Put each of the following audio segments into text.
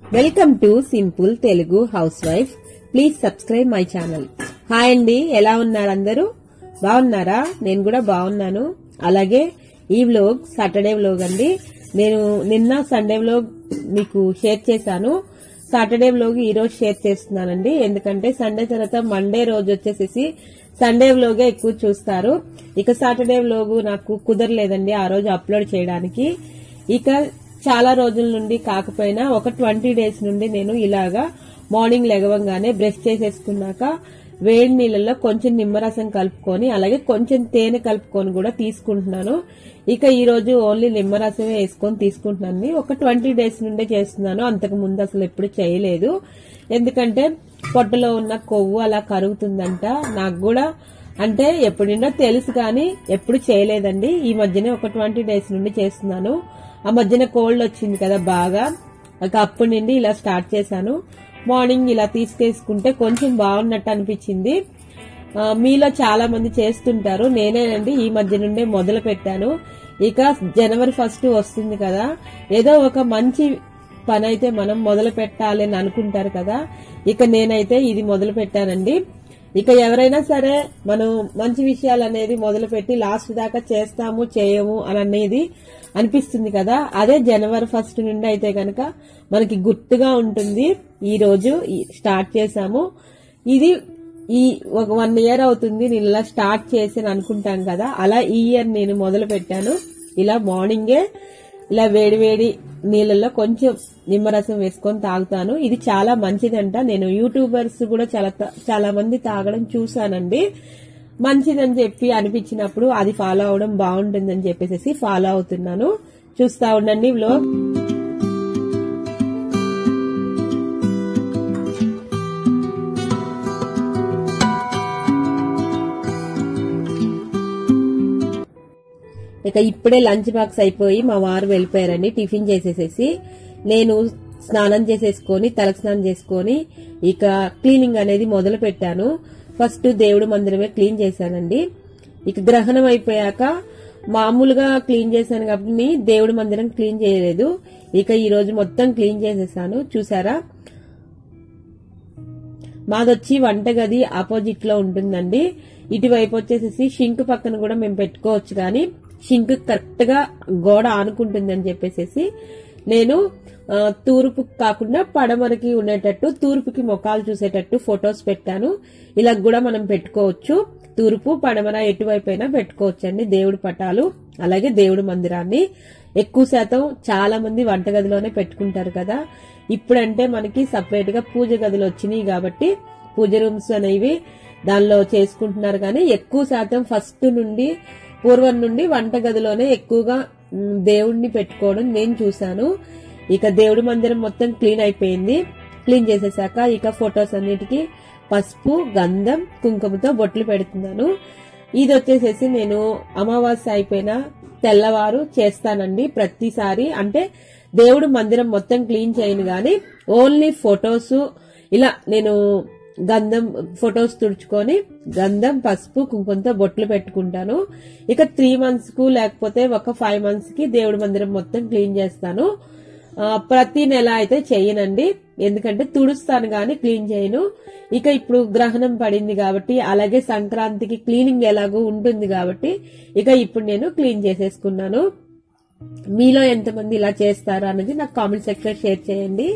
welcome to simple Telugu housewife please subscribe my channel hi అండి ఎలా ఉన్నారు అందరూ బాగున్నారా నేను కూడా బాగున్నాను అలాగే ఈ వ్లోగ్ సాటర్డే వ్లోగ్ అండి నేను నిన్న సండే వ్లోగ్ మీకు షేర్ చేశాను సాటర్డే వ్లోగ్ ఈ రోజు షేర్ చేస్తున్నానండి ఎందుకంటే సండే తర్వాత మండే రోజు వచ్చేసేసి సండే వ్లోగే ఎక్కువ చూస్తారు ఇక సాటర్డే వ్లోగ్ నాకు కుదరలేదండి ఆ రోజు అప్లోడ్ చేయడానికి ఇక చాలా రోజుల నుండి కాకపోయినా ఒక ట్వంటీ డేస్ నుండి నేను ఇలాగా మార్నింగ్ లెగవంగానే బ్రష్ చేసేసుకున్నాక వేడి నీళ్ళలో కొంచెం నిమ్మరసం కలుపుకొని అలాగే కొంచెం తేనె కలుపుకొని కూడా తీసుకుంటున్నాను ఇక ఈ రోజు ఓన్లీ నిమ్మరసమే వేసుకొని తీసుకుంటున్నాను ఒక ట్వంటీ డేస్ నుండే చేస్తున్నాను అంతకు ముందు అసలు ఎప్పుడు చేయలేదు ఎందుకంటే పొట్టలో ఉన్న కొవ్వు అలా కరుగుతుందంట నాకు కూడా అంటే ఎప్పుడుండో తెలుసు కానీ ఎప్పుడు చేయలేదండి ఈ మధ్యనే ఒక ట్వంటీ డేస్ నుండి చేస్తున్నాను ఆ మధ్యన కోల్డ్ వచ్చింది కదా బాగా ఇక అప్పటి నుండి ఇలా స్టార్ట్ చేశాను మార్నింగ్ ఇలా తీసుకేసుకుంటే కొంచెం బాగున్నట్టు అనిపించింది ఆ, మీలో చాలా మంది చేస్తుంటారు నేనేనండి ఈ మధ్య నుండే మొదలు పెట్టాను ఇక జనవరి ఫస్ట్ వస్తుంది కదా ఏదో ఒక మంచి పని అయితే మనం మొదలు పెట్టాలి అని అనుకుంటారు కదా ఇక నేనైతే ఇది మొదలు పెట్టానండి ఇక ఎవరైనా సరే మనం మంచి విషయాలు అనేది మొదలు పెట్టి లాస్ట్ దాకా చేస్తాము చేయము అని అనేది అనిపిస్తుంది కదా అదే జనవరి ఫస్ట్ నుండి అయితే కనుక మనకి గుర్తుగా ఉంటుంది ఈ రోజు ఈ- స్టార్ట్ చేశాము ఇది ఈ ఒక వన్ ఇయర్ అవుతుంది నేను ఇలా స్టార్ట్ చేసి అనుకుంటాం కదా అలా ఈ ఇయర్ నేను మొదలు పెట్టాను ఇలా మార్నింగే ఇలా వేడి వేడి నీళ్ళల్లో కొంచెం నిమ్మరసం వేసుకొని తాగుతాను ఇది చాలా మంచిదంట నేను యూట్యూబర్స్ కూడా చాలా త- చాలా మంది తాగడం చూసానండి మంచిదని చెప్పి అనిపించినప్పుడు అది ఫాలో అవడం బాగుంటుందని చెప్పేసి ఫాలో అవుతున్నాను చూస్తా ఉండండి వ్లోగ్ ఇక ఇప్పుడే లంచ్ బాక్స్ అయిపోయి మా వారు వెళ్ళిపోయారండి టిఫిన్ చేసేసేసి నేను స్నానం చేసేసుకొని తలకు స్నానం చేసుకొని ఇక క్లీనింగ్ అనేది మొదలు పెట్టాను ఫస్ట్ దేవుడి మందిరమే క్లీన్ చేశానండి ఇక గ్రహణం అయిపోయాక మామూలుగా క్లీన్ చేశాను కాబట్టి దేవుడి మందిరం క్లీన్ చేయలేదు ఇక ఈ రోజు మొత్తం క్లీన్ చేసేసాను చూసారా మాదొచ్చి వంటగది ఆపోజిట్ లో ఉంటుందండి ఇటువైపు వచ్చేసేసి షింక్ పక్కన కూడా మేము పెట్టుకోవచ్చు కానీ షింక్ కరెక్ట్ గా గోడ ఆనుకుంటుందని చెప్పేసి నేను ఆ, తూర్పు కాకుండా పడమరకి ఉండేటట్టు తూర్పుకి ముఖాలు చూసేటట్టు ఫొటోస్ పెట్టాను ఇలా కూడా మనం పెట్టుకోవచ్చు తూర్పు పడమర ఎటువైపు అయినా పెట్టుకోవచ్చు అండి దేవుడి పటాలు అలాగే దేవుడి మందిరాన్ని ఎక్కువ శాతం చాలా మంది వంటగదిలోనే పెట్టుకుంటారు కదా ఇప్పుడంటే మనకి సపరేట్ గా పూజ గదులు వచ్చినాయి కాబట్టి పూజ రూమ్స్ అనేవి దానిలో చేసుకుంటున్నారు కానీ ఎక్కువ శాతం ఫస్ట్ నుండి పూర్వం నుండి వంటగదిలోనే ఎక్కువగా మ్, దేవుణ్ణి పెట్టుకోవడం నేను చూశాను ఇక దేవుడి మందిరం మొత్తం క్లీన్ అయిపోయింది క్లీన్ చేసేసాక ఇక ఫొటోస్ అన్నిటికీ పసుపు గంధం కుంకుమతో బొట్లు పెడుతున్నాను ఇది వచ్చేసేసి నేను అమావాస్య అయిపోయిన తెల్లవారు చేస్తానండి ప్రతిసారి అంటే దేవుడు మందిరం మొత్తం క్లీన్ చేయను గాని ఓన్లీ ఫొటోస్ ఇలా నేను గంధం ఫొటోస్ తుడుచుకొని గంధం పసుపు కుంకుమతో బొట్లు పెట్టుకుంటాను ఇక త్రీ మంత్స్ కు లేకపోతే ఒక ఫైవ్ మంత్స్ కి దేవుడి మందిరం మొత్తం క్లీన్ చేస్తాను ఆ, ప్రతి నెల అయితే చేయనండి ఎందుకంటే తుడుస్తాను గాని క్లీన్ చేయను ఇక ఇప్పుడు గ్రహణం పడింది కాబట్టి అలాగే సంక్రాంతికి క్లీనింగ్ ఎలాగో ఉంటుంది కాబట్టి ఇక ఇప్పుడు నేను క్లీన్ చేసేసుకున్నాను మీలో ఎంతమంది ఇలా చేస్తారు అనేది నాకు కామెంట్ సెక్షన్ షేర్ చేయండి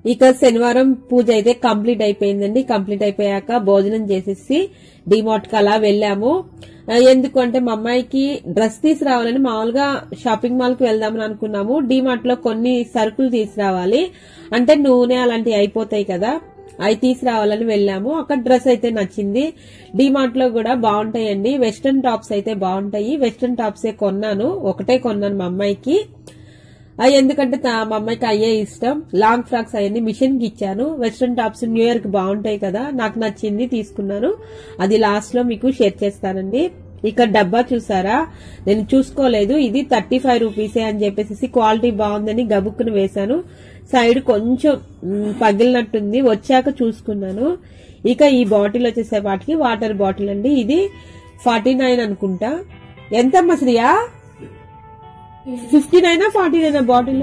ఇక శనివారం పూజ అయితే కంప్లీట్ అయిపోయిందండి కంప్లీట్ అయిపోయాక భోజనం చేసేసి డిమార్ట్ కి అలా వెళ్ళాము ఆ, ఎందుకు అంటే మా అమ్మాయికి డ్రెస్ తీసుకురావాలని మామూలుగా షాపింగ్ మాల్ కి వెళ్దామని అనుకున్నాము డిమార్ట్ లో కొన్ని సరుకులు తీసుకురావాలి అంటే నూనె అలాంటివి అయిపోతాయి కదా అవి తీసుకురావాలని వెళ్ళాము అక్కడ డ్రెస్ అయితే నచ్చింది డిమార్ట్ లో కూడా బాగుంటాయండి వెస్ట్రన్ టాప్స్ అయితే బాగుంటాయి వెస్ట్రన్ టాప్స్ ఏ కొన్నాను ఒకటే కొన్నాను మా అమ్మాయికి అవి ఎందుకంటే తా- మా అమ్మాయికి అయ్యే ఇష్టం లాంగ్ ఫ్రాక్స్ అవన్నీ మిషన్ కి ఇచ్చాను వెస్ట్రన్ టాప్స్ న్యూ ఇయర్ కి బాగుంటాయి కదా నాకు నచ్చింది తీసుకున్నాను అది లాస్ట్ లో మీకు షేర్ చేస్తానండి ఇక్కడ డబ్బా చూసారా నేను చూసుకోలేదు ఇది థర్టీ ఫైవ్ రూపీసే అని చెప్పేసి క్వాలిటీ బాగుందని గబుక్కును వేశాను సైడ్ కొంచెం మ్, పగిలినట్టుంది వచ్చాక చూసుకున్నాను ఇక ఈ బాటిల్ వచ్చేసే వాటికి వాటర్ బాటిల్ అండి ఇది ఫార్టీ నైన్ అనుకుంటా ఎంతమ్మా శ్రియా ఫిఫ్టీ నైనా ఫార్టీ నైనా బాటిల్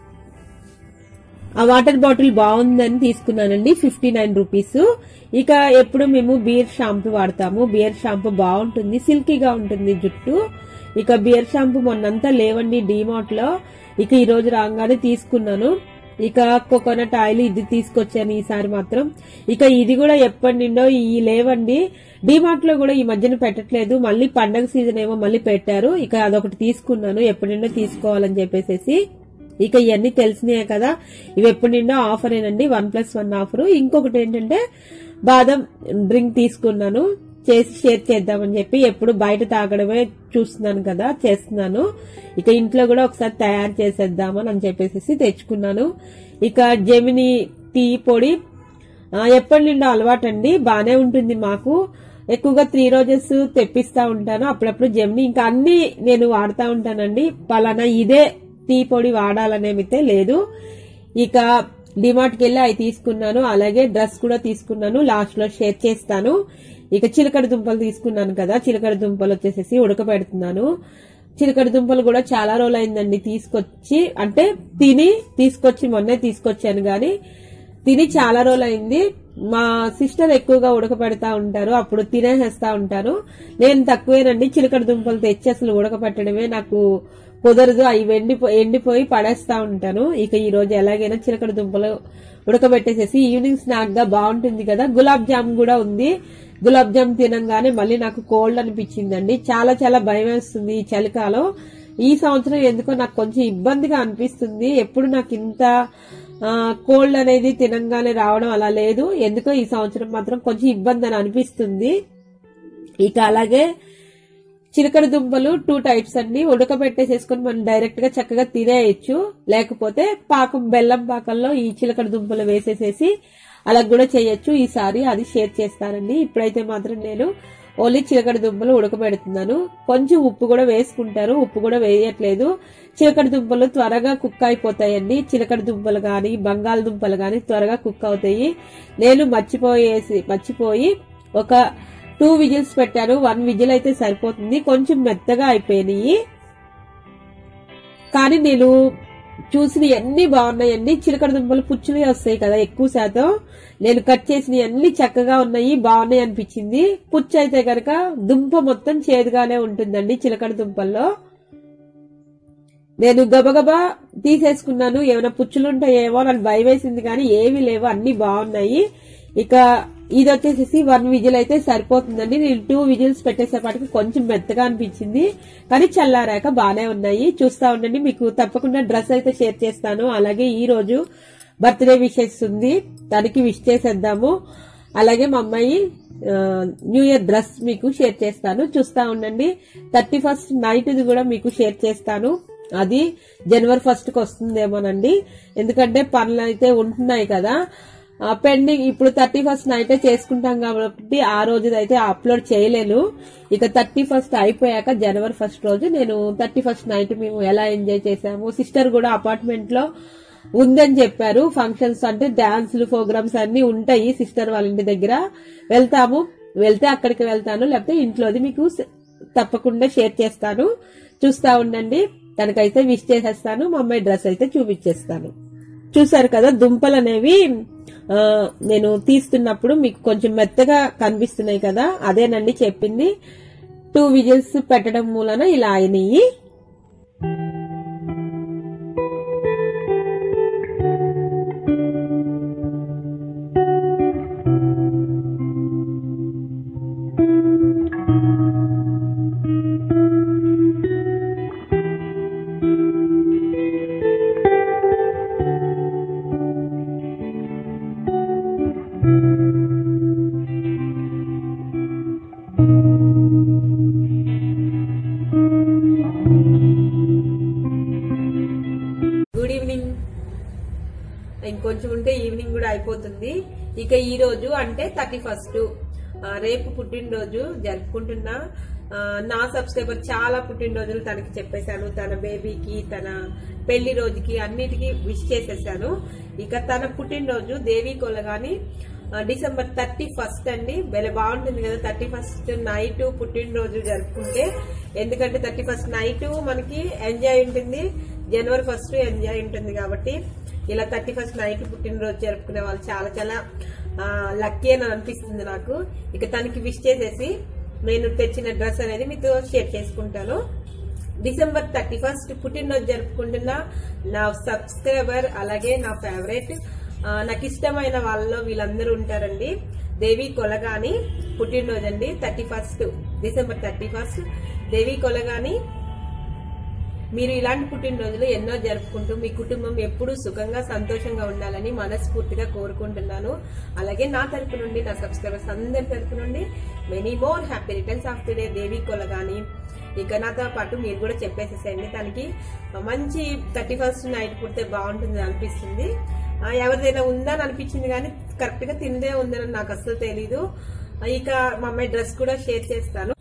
ఆ వాటర్ బాటిల్ బాగుందని తీసుకున్నానండి ఫిఫ్టీ నైన్ రూపీస్ ఇక ఎప్పుడు మేము బియర్ షాంపూ వాడతాము బియర్ షాంపూ బాగుంటుంది సిల్కీగా ఉంటుంది జుట్టు ఇక బియర్ షాంపూ మొన్నంతా లేవండి డిమార్ట్ లో ఇక ఈ రోజు రాగానే తీసుకున్నాను ఇక కోకోనట్ ఆయిల్ ఇది తీసుకొచ్చాను ఈసారి మాత్రం ఇక ఇది కూడా ఎప్పటి నిండో ఈ లేవండి డిమార్ట్ లో కూడా ఈ మధ్యన పెట్టట్లేదు మళ్ళీ పండగ సీజన్ ఏమో మళ్ళీ పెట్టారు ఇక అదొకటి తీసుకున్నాను ఎప్పటి నిండో తీసుకోవాలని చెప్పేసి ఇక ఇవన్నీ తెలిసినాయే కదా ఇవి ఎప్పటి నిండో ఆఫర్ ఏనండి వన్ ప్లస్ వన్ ఆఫర్ ఇంకొకటి ఏంటంటే బాదం డ్రింక్ తీసుకున్నాను చేసి షేర్ చేద్దామని చెప్పి ఎప్పుడు బయట తాగడమే చూస్తున్నాను కదా చేస్తున్నాను ఇక ఇంట్లో కూడా ఒకసారి తయారు చేసేద్దామని అని చెప్పేసి తెచ్చుకున్నాను ఇక జెమిని టీ పొడి ఆ, ఎప్పటి నుండో అలవాటు అండి బానే ఉంటుంది మాకు ఎక్కువగా త్రీ రోజెస్ తెప్పిస్తా ఉంటాను అప్పుడప్పుడు జెమిని ఇంకా అన్ని నేను వాడుతా ఉంటానండి పలానా ఇదే టీ పొడి వాడాలనేమైతే లేదు ఇక డిమార్ట్ కి వెళ్ళి అవి తీసుకున్నాను అలాగే డ్రెస్ కూడా తీసుకున్నాను లాస్ట్ లో షేర్ చేస్తాను ఇక చిలకడ దుంపలు తీసుకున్నాను కదా చిలకడ దుంపలు వచ్చేసేసి ఉడకబెడుతున్నాను చిలకడ దుంపలు కూడా చాలా రోజులు అయిందండి తీసుకొచ్చి అంటే తిని తీసుకొచ్చి మొన్నే తీసుకొచ్చాను గాని తిని చాలా రోజులు అయింది మా సిస్టర్ ఎక్కువగా ఉడకపెడతా ఉంటారు అప్పుడు తినేసేస్తా ఉంటాను నేను తక్కువేనండి చిలకడ దుంపలు తెచ్చి అసలు ఉడకపెట్టడమే నాకు కుదరదు అవి ఎండిపోయి ఎండిపోయి పడేస్తా ఉంటాను ఇక ఈ రోజు ఎలాగైనా చిలకడ దుంపలు ఉడకబెట్టేసేసి ఈవినింగ్ స్నాక్ గా బాగుంటుంది కదా గులాబ్ జామ్ కూడా ఉంది గులాబ్ జామ్ తినంగానే మళ్ళీ నాకు కోల్డ్ అనిపించిందండి చాలా చాలా భయం వేస్తుంది ఈ చలికాలం ఈ సంవత్సరం ఎందుకో నాకు కొంచెం ఇబ్బందిగా అనిపిస్తుంది ఎప్పుడు నాకు ఇంత కోల్డ్ అనేది తినంగానే రావడం అలా లేదు ఎందుకో ఈ సంవత్సరం మాత్రం కొంచెం ఇబ్బంది అని అనిపిస్తుంది ఇక అలాగే చిలకడ దుంపలు టూ టైప్స్ అండి ఉడకబెట్టేసేసుకొని మనం డైరెక్ట్ గా చక్కగా తినేయచ్చు లేకపోతే పాకం బెల్లం పాకంలో ఈ చిలకడ దుంపలు వేసేసేసి అలా కూడా చేయొచ్చు ఈసారి అది షేర్ చేస్తానండి ఇప్పుడైతే మాత్రం నేను ఓన్లీ చిలకడ దుంపలు ఉడకబెడుతున్నాను కొంచెం ఉప్పు కూడా వేసుకుంటారు ఉప్పు కూడా వేయట్లేదు చిలకడ దుంపలు త్వరగా కుక్ అయిపోతాయండి చిలకడ దుంపలు గాని బంగాళదుంపలు గాని త్వరగా కుక్ అవుతాయి నేను మర్చిపోయేసి మర్చిపోయి ఒక టూ విజిల్స్ పెట్టాను వన్ విజిల్ అయితే సరిపోతుంది కొంచెం మెత్తగా అయిపోయినాయి కానీ నేను చూసిన అన్ని బాగున్నాయండి చిలకడ దుంపలు పుచ్చులు వస్తాయి కదా ఎక్కువ శాతం నేను కట్ చేసిన అన్ని చక్కగా ఉన్నాయి బాగున్నాయి అనిపించింది పుచ్చు అయితే గనక దుంప మొత్తం చేదుగానే ఉంటుందండి చిలకడ దుంపల్లో నేను గబగబా తీసేసుకున్నాను ఏమైనా పుచ్చులు ఉంటాయేమో నాకు భయం వేసింది కానీ ఏమీ లేవు అన్ని బాగున్నాయి ఇక ఇది వచ్చేసేసి వన్ విజిల్ అయితే సరిపోతుందండి నేను టూ విజిల్స్ పెట్టేసేపాటికి కొంచెం మెత్తగా అనిపించింది కానీ చల్లారాక బానే ఉన్నాయి చూస్తా ఉండండి మీకు తప్పకుండా డ్రెస్ అయితే షేర్ చేస్తాను అలాగే ఈ రోజు బర్త్డే విషెస్ ఉంది దానికి విష్ చేసేద్దాము అలాగే మా అమ్మాయి ఆ, న్యూ ఇయర్ డ్రెస్ మీకు షేర్ చేస్తాను చూస్తా ఉండండి థర్టీ ఫస్ట్ నైట్ కూడా మీకు షేర్ చేస్తాను అది జనవరి ఫస్ట్ కి వస్తుందేమోనండి ఎందుకంటే పనులు అయితే ఉంటున్నాయి కదా పెండింగ్ ఇప్పుడు థర్టీ ఫస్ట్ నైటే చేసుకుంటాం కాబట్టి ఆ రోజు అయితే అప్లోడ్ చేయలేను ఇక థర్టీ ఫస్ట్ అయిపోయాక జనవరి ఫస్ట్ రోజు నేను థర్టీ ఫస్ట్ నైట్ మేము ఎలా ఎంజాయ్ చేసాము సిస్టర్ కూడా అపార్ట్మెంట్ లో ఉందని చెప్పారు ఫంక్షన్స్ అంటే డాన్సులు ప్రోగ్రామ్స్ అన్ని ఉంటాయి సిస్టర్ వాళ్ళ ఇంటి దగ్గర వెళ్తాము వెళ్తే అక్కడికి వెళ్తాను లేకపోతే ఇంట్లోది మీకు స- తప్పకుండా షేర్ చేస్తాను చూస్తా ఉండండి తనకైతే విష్ చేసేస్తాను మా అమ్మాయి డ్రెస్ అయితే చూపించేస్తాను చూసారు కదా దుంపలు అనేవి ఆ, నేను తీస్తున్నప్పుడు మీకు కొంచెం మెత్తగా కనిపిస్తున్నాయి కదా అదేనండి చెప్పింది టూ విజిల్స్ పెట్టడం మూలన ఇలా అయినాయి ఇంకొంచెం ఉంటే ఈవినింగ్ కూడా అయిపోతుంది ఇక ఈ రోజు అంటే థర్టీ ఫస్ట్ రేపు పుట్టినరోజు జరుపుకుంటున్నా ఆ, నా సబ్స్క్రైబర్ చాలా పుట్టినరోజులు తనకి చెప్పేశాను తన బేబీకి తన పెళ్లి రోజుకి అన్నిటికీ విష్ చేసేసాను ఇక తన పుట్టినరోజు దేవి కొలగాని ఆ, డిసెంబర్ థర్టీ ఫస్ట్ అండి భలే బాగుంటుంది కదా థర్టీ ఫస్ట్ నైట్ పుట్టినరోజు జరుపుకుంటే ఎందుకంటే థర్టీ ఫస్ట్ నైట్ మనకి ఎంజాయ్ ఉంటుంది జనవరి ఫస్ట్ ఎంజాయ్ ఉంటుంది కాబట్టి ఇలా థర్టీ ఫస్ట్ నైట్ పుట్టినరోజు జరుపుకునే వాళ్ళు చాలా చాలా లక్కీ అని అనిపిస్తుంది నాకు ఇక తనకి విష్ చేసేసి నేను తెచ్చిన డ్రెస్ అనేది మీతో షేర్ చేసుకుంటాను డిసెంబర్ థర్టీ ఫస్ట్ పుట్టినరోజు జరుపుకుంటున్న నా సబ్స్క్రైబర్ అలాగే నా ఫేవరెట్ ఆ, నాకు ఇష్టమైన వాళ్ళలో వీళ్ళందరూ ఉంటారండి దేవి కొలగాని పుట్టినరోజు అండి thirty first December thirty first Devi Kolagani మీరు ఇలాంటి పుట్టినరోజులు ఎన్నో జరుపుకుంటూ మీ కుటుంబం ఎప్పుడూ సుఖంగా సంతోషంగా ఉండాలని మనస్ఫూర్తిగా కోరుకుంటున్నాను అలాగే నా తరపు నుండి నా సబ్స్క్రైబర్స్ అందరి తరపు నుండి many more happy returns of the day Devi Kolagani ఇక నాతో పాటు మీరు కూడా చెప్పేసేసేయండి తనకి మంచి థర్టీ ఫస్ట్ నైట్ పుడితే బాగుంటుంది అనిపిస్తుంది ఆ, ఎవరిదైనా ఉందని అనిపించింది కానీ కరెక్ట్ గా తిందే ఉందని నాకు అసలు తెలీదు ఇక మా అమ్మాయి డ్రెస్ కూడా షేర్ చేస్తాను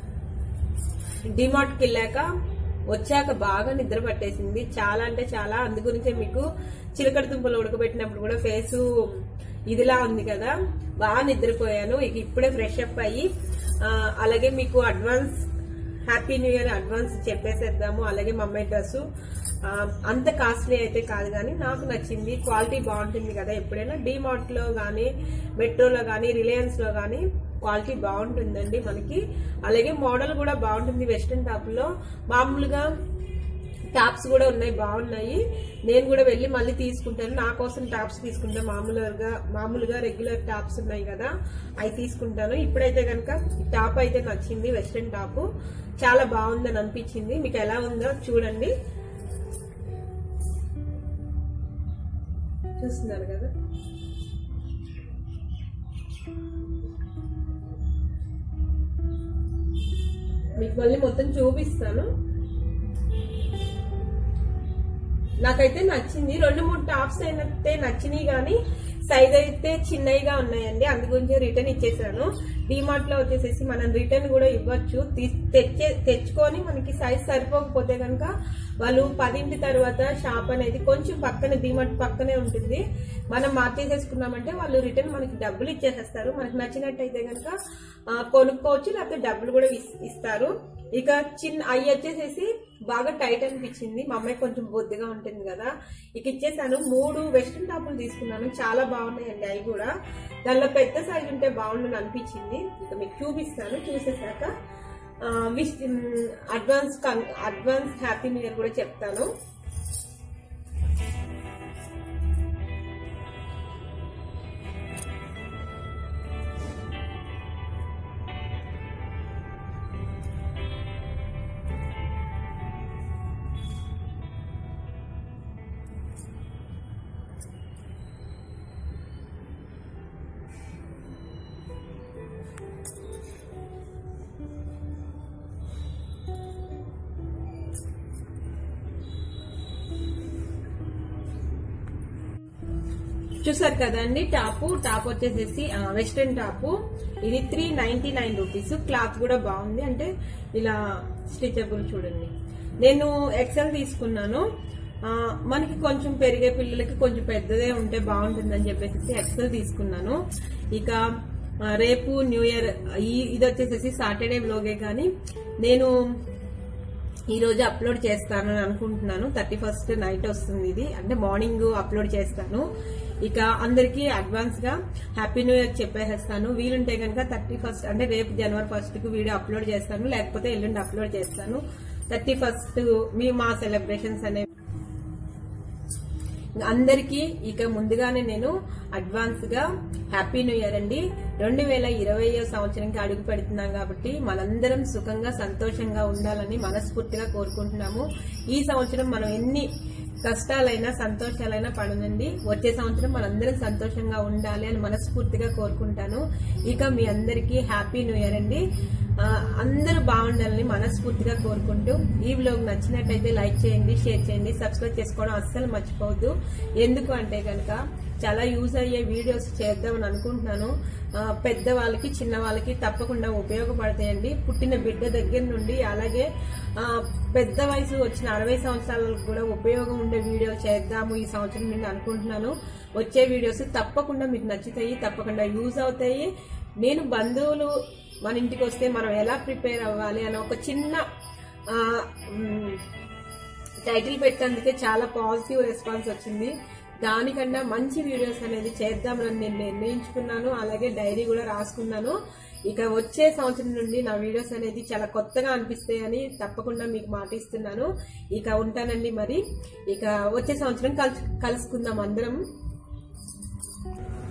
డిమార్ట్ కి వెళ్ళాక వచ్చాక బాగా నిద్ర పట్టేసింది చాలా అంటే చాలా అందు గురించే మీకు చిలకడ దుంపలు ఉడకబెట్టినప్పుడు కూడా ఫేసు ఇదిలా ఉంది కదా బాగా నిద్రపోయాను ఇక ఇప్పుడే ఫ్రెష్ అప్ అయ్యి ఆ, అలాగే మీకు advance happy New Year advance చెప్పేసేద్దాము అలాగే మా అమ్మాయి డ్రెస్ అంత కాస్ట్లీ అయితే కాదు కానీ నాకు నచ్చింది క్వాలిటీ బాగుంటుంది కదా ఎప్పుడైనా డిమార్ట్ లో గానీ మెట్రోలో గానీ రిలయన్స్ లో గానీ క్వాలిటీ బాగుంటుందండి మనకి అలాగే మోడల్ కూడా బాగుంటుంది వెస్ట్రన్ టాప్ లో మామూలుగా టాప్స్ కూడా ఉన్నాయి బాగున్నాయి నేను కూడా వెళ్ళి మళ్ళీ తీసుకుంటాను నా కోసం టాప్స్ తీసుకుంటాను మామూలుగా మామూలుగా రెగ్యులర్ టాప్స్ ఉన్నాయి కదా అవి తీసుకుంటాను ఇప్పుడైతే కనుక టాప్ అయితే నచ్చింది వెస్ట్రన్ టాప్ చాలా బాగుందని అనిపించింది మీకు ఎలా ఉందో చూడండి చూస్తున్నారు కదా మీకు మళ్ళీ మొత్తం చూపిస్తాను నాకైతే నచ్చింది రెండు మూడు టాప్స్ అయితే నచ్చినాయి కానీ సైజ్ అయితే చిన్నవిగా ఉన్నాయండి అందు గురించి రిటర్న్ ఇచ్చేసాను డిమార్ట్ లో వచ్చేసేసి మనం రిటర్న్ కూడా ఇవ్వచ్చు తీ- తెచ్చే తెచ్చుకొని మనకి సైజ్ సరిపోకపోతే కనుక వాళ్ళు పదింటి తర్వాత షాప్ అనేది కొంచెం పక్కనే డిమార్ట్ పక్కనే ఉంటుంది మనం మార్చేసేసుకున్నామంటే వాళ్ళు రిటర్న్ మనకి డబ్బులు ఇచ్చేసేస్తారు మనకి నచ్చినట్టయితే కనుక ఆ, కొనుక్కోవచ్చు లేకపోతే డబ్బులు కూడా ఇస్- ఇస్తారు ఇక చిన్న అవి వచ్చేసేసి బాగా టైట్ అనిపించింది మా అమ్మాయి కొంచెం బొద్దుగా ఉంటుంది కదా ఇక ఇచ్చేసాను మూడు వెస్ట్రన్ టాపులు తీసుకున్నాను చాలా బాగున్నాయండి అవి కూడా దానిలో పెద్ద సైజ్ ఉంటే బాగుండని అనిపించింది ఇక మీకు చూపిస్తాను చూసేసాక ఆ, విష్ అడ్వాన్స్ కం- అడ్వాన్స్ హ్యాపీ న్యూ ఇయర్ కూడా చెప్తాను చూసారు కదండి టాపు టాప్ వచ్చేసేసి ఆ, వెస్ట్రన్ టాపు ఇది three ninety nine rupees cloth కూడా బాగుంది అంటే ఇలా స్టిచబుల్ చూడండి నేను ఎక్సెల్ తీసుకున్నాను ఆ, మనకి కొంచెం పెరిగే పిల్లలకి కొంచెం పెద్దదే ఉంటే బాగుంటుందని చెప్పేసి ఎక్సెల్ తీసుకున్నాను ఇక ఆ, రేపు న్యూ ఇయర్ ఈ ఇది వచ్చేసేసి సాటర్డే వ్లోగే కానీ నేను ఈ రోజు అప్లోడ్ చేస్తానని అనుకుంటున్నాను థర్టీ ఫస్ట్ నైట్ వస్తుంది ఇది అంటే మార్నింగ్ అప్లోడ్ చేస్తాను ఇక అందరికీ అడ్వాన్స్ గా హ్యాపీ న్యూ ఇయర్ చెప్పేసేస్తాను వీలుంటే కనుక థర్టీ ఫస్ట్ అంటే రేపు జనవరి ఫస్ట్ కి వీడియో అప్లోడ్ చేస్తాను లేకపోతే ఎల్లుండి అప్లోడ్ చేస్తాను థర్టీ ఫస్ట్ మీ మా సెలబ్రేషన్స్ అనేవి అందరికీ ఇక ముందుగానే నేను అడ్వాన్స్ గా హ్యాపీ న్యూ ఇయర్ అండి రెండు వేల ఇరవై సంవత్సరంకి అడుగు పెడుతున్నాం కాబట్టి మనందరం సుఖంగా సంతోషంగా ఉండాలని మనస్ఫూర్తిగా కోరుకుంటున్నాము ఈ సంవత్సరం మనం ఎన్ని కష్టాలైనా సంతోషాలైనా పడనండి వచ్చే సంవత్సరం మనందరం సంతోషంగా ఉండాలి అని మనస్ఫూర్తిగా కోరుకుంటాను ఇక మీ అందరికీ హ్యాపీ న్యూ ఇయర్ అండి ఆ, అందరూ బాగుండాలని మనస్ఫూర్తిగా కోరుకుంటూ ఈ వ్లాగ్ నచ్చినట్టయితే లైక్ చేయండి షేర్ చేయండి సబ్స్క్రైబ్ చేసుకోవడం అస్సలు మర్చిపోవద్దు ఎందుకు అంటే కనుక చాలా యూజ్ అయ్యే వీడియోస్ చేద్దామని అనుకుంటున్నాను ఆ, పెద్దవాళ్ళకి చిన్న వాళ్ళకి తప్పకుండా ఉపయోగపడతాయండి పుట్టిన బిడ్డ దగ్గర నుండి అలాగే ఆ, పెద్ద వయసు వచ్చిన అరవై సంవత్సరాలకు కూడా ఉపయోగం ఉండే వీడియో చేద్దాము ఈ సంవత్సరం నుండి అనుకుంటున్నాను వచ్చే వీడియోస్ తప్పకుండా మీకు నచ్చుతాయి తప్పకుండా యూజ్ అవుతాయి నేను బంధువులు మన ఇంటికి వస్తే మనం ఎలా ప్రిపేర్ అవ్వాలి అని ఒక చిన్న ఆ, మ్, టైటిల్ పెట్టేందుకే చాలా పాజిటివ్ రెస్పాన్స్ వచ్చింది దానికన్నా మంచి వీడియోస్ అనేది చేద్దామని నేను నిర్ణయించుకున్నాను అలాగే డైరీ కూడా రాసుకున్నాను ఇక వచ్చే సంవత్సరం నుండి నా వీడియోస్ అనేది చాలా కొత్తగా అనిపిస్తాయని తప్పకుండా మీకు మాట ఇస్తున్నాను ఇక ఉంటానండి మరి ఇక వచ్చే సంవత్సరం కలుసు కలుసుకుందాం అందరం